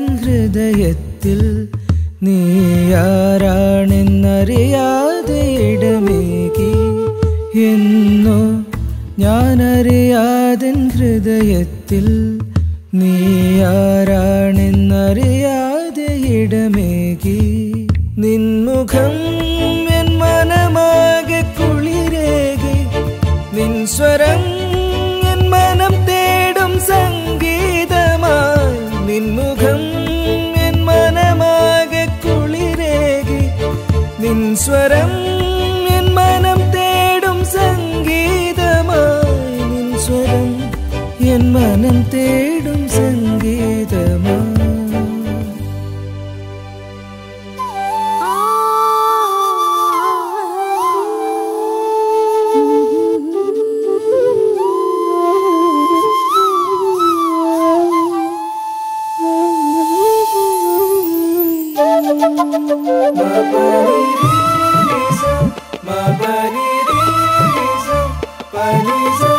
ഹൃദയത്തിൽ നീയാരാണെന്നറിയാതെ ഇടമേകി എന്നോ ഞാനറിയാതൻ ഹൃദയത്തിൽ നീയാരാണെന്നറിയാതെ ഇടമേകി നിൻമുഖം എൻ മനമാകെ കുളിരേകി നിൻ സ്വരം എൻ മനം തേടും സംഗീതമായി നിൻമുഖം എൻ മനമാകെ കുളിരേകി നിൻ സ്വരം എൻ മനം തേടും സംഗീതമായി നിൻ സ്വരം എൻ മനം തേടും സംഗീതമായി Ma ba ni ri sa, ma ba ni ri sa, pa ni sa,